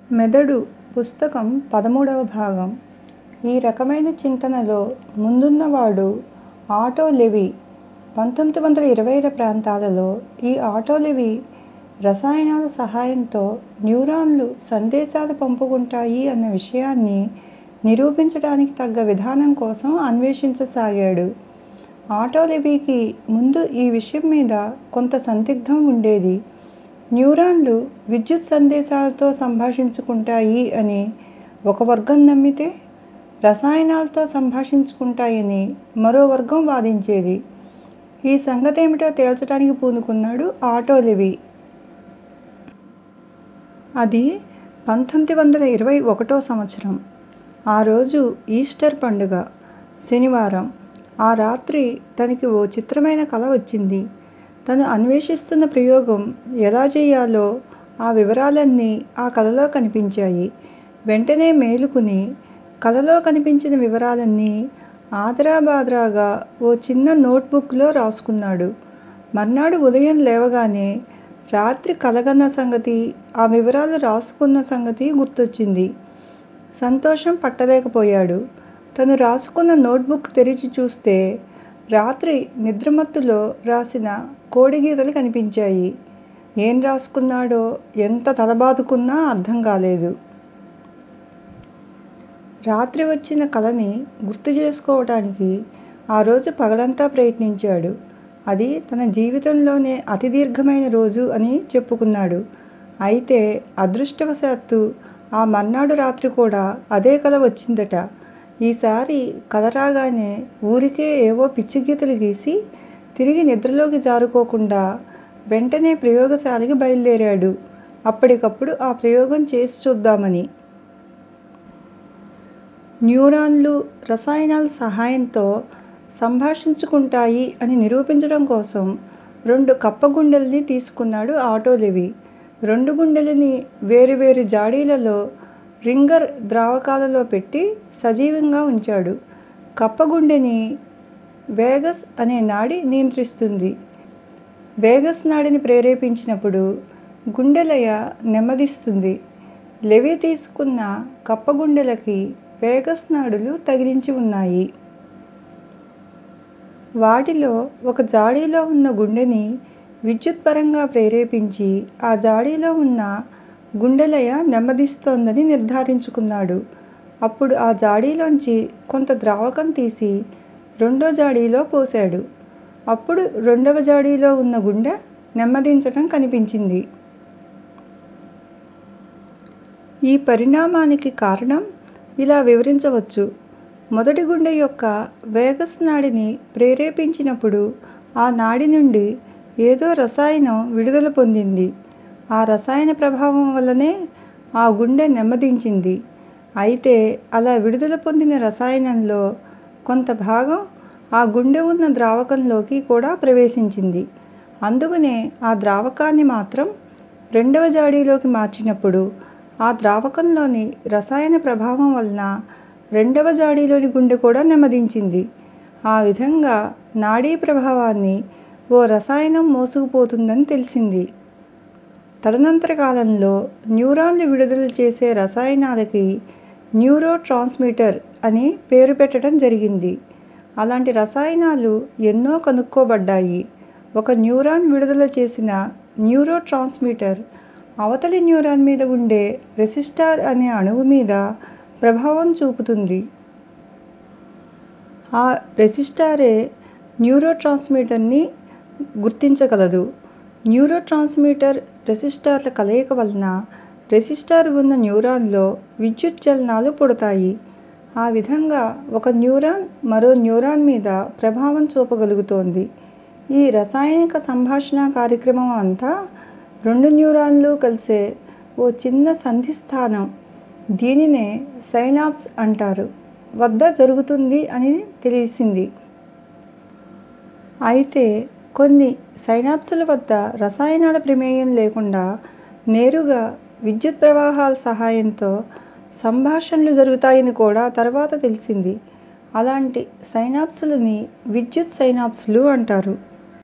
మెదడు పుస్తకం పదమూడవ భాగం ఈ రకమైన చింతనలో ముందున్నవాడు ఆటో లెవీ. పంతొమ్మిది వందల ఇరవైల ప్రాంతాలలో ఈ ఆటో లెవీ రసాయనాల సహాయంతో న్యూరాన్లు సందేశాలు పంపుకుంటాయి అన్న విషయాన్ని నిరూపించటానికి తగ్గ విధానం కోసం అన్వేషించసాగాడు. ఆటో లెవీకి ముందు ఈ విషయం మీద కొంత సందిగ్ధం ఉండేది. న్యూరాన్లు విద్యుత్ సందేశాలతో సంభాషించుకుంటాయి అని ఒక వర్గం నమ్మితే, రసాయనాలతో సంభాషించుకుంటాయని మరో వర్గం వాదించేది. ఈ సంగతేమిటో తేల్చటానికి పూనుకున్నాడు ఆటో లెవీ. అది పంతొమ్మిది వందల ఇరవై ఒకటో సంవత్సరం. ఆ రోజు ఈస్టర్ పండుగ. శనివారం. ఆ రాత్రి తనకి ఓ చిత్రమైన కల వచ్చింది. తను అన్వేషిస్తున్న ప్రయోగం ఎలా చెయ్యాలో ఆ వివరాలన్నీ ఆ కలలో కనిపించాయి. వెంటనే మేలుకుని కలలో కనిపించిన వివరాలన్నీ ఆదరాబాదరాగా ఓ చిన్న నోట్ బుక్ లో రాసుకున్నాడు. మర్నాడు ఉదయం లేవగానే రాత్రి కలగన్న సంగతీ, ఆ వివరాలు రాసుకున్న సంగతీ గుర్తొచ్చింది. సంతోషం పట్టలేకపోయాడు. తను రాసుకున్న నోట్ బుక్ తెరిచి చూస్తే రాత్రి నిద్రమత్తులో రాసిన కోడిగీతలు కనిపించాయి. ఏం రాసుకున్నాడో ఎంత తలబాదుకున్నా అర్థం కాలేదు. రాత్రి వచ్చిన కలని గుర్తుచేసుకోవటానికి ఆ రోజు పగలంతా ప్రయత్నించాడు. అది తన జీవితంలోనే అతి దీర్ఘమైన రోజు అని చెప్పుకున్నాడు. అయితే అదృష్టవశాత్తు ఆ మర్నాడు రాత్రి కూడా అదే కల వచ్చిందట. ఈసారి కల రాగానే ఊరికే ఏవో పిచ్చిగీతలు గీసి తిరిగి నిద్రలోకి జారుకోకుండా వెంటనే ప్రయోగశాలకి బయల్దేరాడు అప్పటికప్పుడు ఆ ప్రయోగం చేసి చూద్దామని. న్యూరాన్లు రసాయనాల సహాయంతో సంభాషించుకుంటాయి అని నిరూపించటం కోసం రెండు కప్పగుండెల్ని తీసుకున్నాడు ఆటో లెవీ. రెండు గుండెలని వేరు వేరు జాడీలలో రింగర్ ద్రావకాలలో పెట్టి సజీవంగా ఉంచాడు. కప్పగుండెని వేగస్ అనే నాడి నియంత్రిస్తుంది. వేగస్ నాడిని ప్రేరేపించినప్పుడు గుండె లయ నెమ్మదిస్తుంది. లెవీ తీసుకున్న కప్పగుండెలకి వేగస్ నాడులు తగిలించి ఉన్నాయి. వాటిలో ఒక జాడీలో ఉన్న గుండెని విద్యుత్పరంగా ప్రేరేపించి ఆ జాడీలో ఉన్న గుండె లయ నెమ్మదిస్తోందని నిర్ధారించుకున్నాడు. అప్పుడు ఆ జాడీలోంచి కొంత ద్రావకం తీసి రెండో జాడీలో పోశాడు. అప్పుడు రెండవ జాడీలో ఉన్న గుండె నెమ్మదించటం కనిపించింది. ఈ పరిణామానికి కారణం ఇలా వివరించవచ్చు. మొదటి గుండె యొక్క వేగస్ నాడిని ప్రేరేపించినప్పుడు ఆ నాడి నుండి ఏదో రసాయనం విడుదల పొందింది. ఆ రసాయన ప్రభావం వల్లనే ఆ గుండె నెమ్మదించింది. అయితే అలా విడుదల పొందిన రసాయనంలో కొంత భాగం ఆ గుండె ఉన్న ద్రావకంలోకి కూడా ప్రవేశించింది. అందుకనే ఆ ద్రావకాన్ని మాత్రం రెండవ జాడీలోకి మార్చినప్పుడు ఆ ద్రావకంలోని రసాయన ప్రభావం వలన రెండవ జాడీలోని గుండె కూడా నెమ్మదించింది. ఆ విధంగా నాడీ ప్రభావాన్ని ఓ రసాయనం మోసుకుపోతుందని తెలిసింది. తదనంతర కాలంలో న్యూరాన్లు విడుదల చేసే రసాయనాలకి న్యూరో ట్రాన్స్మిటర్ అని పేరు పెట్టటం జరిగింది. అలాంటి రసాయనాలు ఎన్నో కనుక్కోబడ్డాయి. ఒక న్యూరాన్ విడుదల చేసిన న్యూరో ట్రాన్స్మిటర్ అవతలి న్యూరాన్ మీద ఉండే రెసిస్టార్ అనే అణువు మీద ప్రభావం చూపుతుంది. ఆ రెసిస్టారే న్యూరో ట్రాన్స్మిటర్ ని గుర్తించగలదు. న్యూరో ట్రాన్స్మిటర్, రెసిస్టార్ల కలయిక వలన రెసిస్టార్ ఉన్న న్యూరాన్లో విద్యుత్ చలనాలు పుడతాయి. ఆ విధంగా ఒక న్యూరాన్ మరో న్యూరాన్ మీద ప్రభావం చూపగలుగుతోంది. ఈ రసాయనిక సంభాషణా కార్యక్రమం అంతా రెండు న్యూరాన్లు కలిసే ఓ చిన్న సంధి స్థానం దీనినే సైనాప్స్ అంటారు వద్ద జరుగుతుంది అని తెలిసింది. అయితే కొన్ని సైనాప్సుల వద్ద రసాయనాల ప్రమేయం లేకుండా నేరుగా విద్యుత్ ప్రవాహాల సహాయంతో సంభాషణలు జరుగుతాయని కూడా తరువాత తెలిసింది. అలాంటి సైనాప్సులని విద్యుత్ సైనాప్సులు అంటారు.